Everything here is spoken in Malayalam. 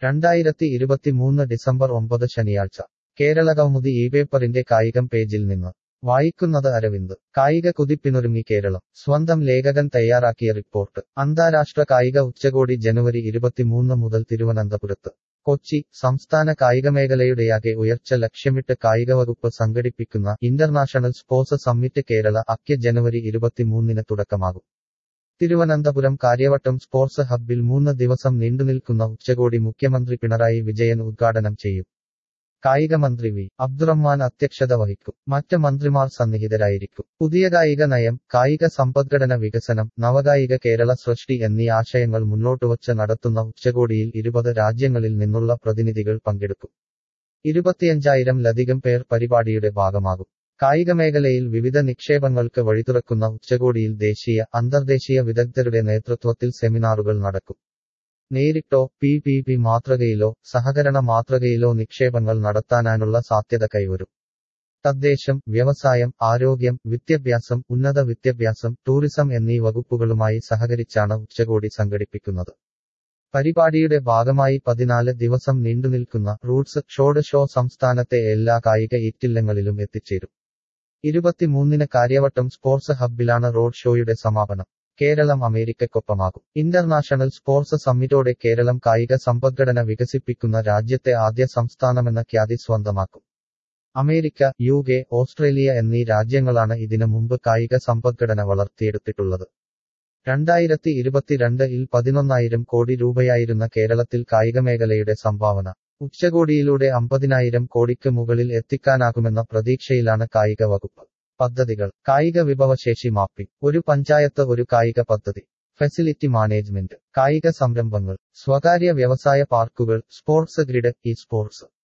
രണ്ടായിരത്തി ഇരുപത്തിമൂന്ന് ഡിസംബർ ഒമ്പത് ശനിയാഴ്ച കേരള കൗമുദി ഈ പേപ്പറിന്റെ കായികം പേജിൽ നിന്ന് വായിക്കുന്നത് അരവിന്ദ് കായിക കുതിപ്പിനൊരുങ്ങി കേരളം സ്വന്തം ലേഖകൻ തയ്യാറാക്കിയ റിപ്പോർട്ട് അന്താരാഷ്ട്ര കായിക ഉച്ചകോടി ജനുവരി ഇരുപത്തിമൂന്ന് മുതൽ തിരുവനന്തപുരത്ത് കൊച്ചി സംസ്ഥാന കായികമേഖലയുടെയാകെ ഉയർച്ച ലക്ഷ്യമിട്ട് കായികവകുപ്പ് സംഘടിപ്പിക്കുന്ന ഇന്റർനാഷണൽ സ്പോർട്സ് സമ്മിറ്റ് കേരള അക്യ ജനുവരി ഇരുപത്തിമൂന്നിന് തുടക്കമാകും തിരുവനന്തപുരം കാര്യവട്ടം സ്പോർട്സ് ഹബ്ബിൽ മൂന്ന് ദിവസം നീണ്ടുനിൽക്കുന്ന ഉച്ചകോടി മുഖ്യമന്ത്രി പിണറായി വിജയൻ ഉദ്ഘാടനം ചെയ്യും കായിക മന്ത്രി വി അബ്ദുറഹ്മാൻ അധ്യക്ഷത വഹിക്കും മറ്റ് മന്ത്രിമാർ സന്നിഹിതരായിരിക്കും പുതിയ കായിക നയം കായിക സമ്പദ്ഘടന വികസനം നവകായിക കേരള സൃഷ്ടി എന്നീ ആശയങ്ങൾ മുന്നോട്ടുവച്ച് നടത്തുന്ന ഉച്ചകോടിയിൽ ഇരുപത് രാജ്യങ്ങളിൽ നിന്നുള്ള പ്രതിനിധികൾ പങ്കെടുക്കും ഇരുപത്തിയഞ്ചായിരം ലധികം പേർ പരിപാടിയുടെ ഭാഗമാകും കായിക മേഖലയിൽ വിവിധ നിക്ഷേപങ്ങൾക്ക് വഴിതുറക്കുന്ന ഉച്ചകോടിയിൽ ദേശീയ അന്തർദേശീയ വിദഗ്ധരുടെ നേതൃത്വത്തിൽ സെമിനാറുകൾ നടക്കും നേരിട്ടോ പി പി പി മാതൃകയിലോ സഹകരണ മാതൃകയിലോ നിക്ഷേപങ്ങൾ നടത്താനാനുള്ള സാധ്യത കൈവരും തദ്ദേശം വ്യവസായം ആരോഗ്യം വിദ്യാഭ്യാസം ഉന്നത വിദ്യാഭ്യാസം ടൂറിസം എന്നീ വകുപ്പുകളുമായി സഹകരിച്ചാണ് ഉച്ചകോടി സംഘടിപ്പിക്കുന്നത് പരിപാടിയുടെ ഭാഗമായി പതിനാല് ദിവസം നീണ്ടുനിൽക്കുന്ന റൂട്ട്സ് ഷോഡ് ഷോ സംസ്ഥാനത്തെ എല്ലാ കായിക ഈറ്റില്ലങ്ങളിലും എത്തിച്ചേരും ഇരുപത്തിമൂന്നിന് കാര്യവട്ടം സ്പോർട്സ് ഹബ്ബിലാണ് റോഡ് ഷോയുടെ സമാപനം കേരളം അമേരിക്കക്കൊപ്പമാകും ഇന്റർനാഷണൽ സ്പോർട്സ് സമ്മിറ്റോടെ കേരളം കായിക സമ്പദ്ഘടന വികസിപ്പിക്കുന്ന രാജ്യത്തെ ആദ്യ സംസ്ഥാനമെന്ന ഖ്യാതി സ്വന്തമാക്കും അമേരിക്ക യു കെ ഓസ്ട്രേലിയ എന്നീ രാജ്യങ്ങളാണ് ഇതിനു മുമ്പ് കായിക സമ്പദ്ഘടന വളർത്തിയെടുത്തിട്ടുള്ളത് രണ്ടായിരത്തി ഇരുപത്തിരണ്ടിൽ പതിനൊന്നായിരം കോടി രൂപയായിരുന്ന കേരളത്തിൽ കായികമേഖലയുടെ സംഭാവന ഉച്ചകോടിയിലൂടെ അമ്പതിനായിരം കോടിക്ക് മുകളിൽ എത്തിക്കാനാകുമെന്ന പ്രതീക്ഷയിലാണ് കായിക വകുപ്പ് പദ്ധതികൾ കായിക വിഭവശേഷി മാപ്പിംഗ് ഒരു പഞ്ചായത്ത് ഒരു കായിക പദ്ധതി ഫെസിലിറ്റി മാനേജ്മെന്റ് കായിക സംരംഭങ്ങൾ സ്വകാര്യ വ്യവസായ പാർക്കുകൾ സ്പോർട്സ് ഗ്രിഡ് ഇ സ്പോർട്സ്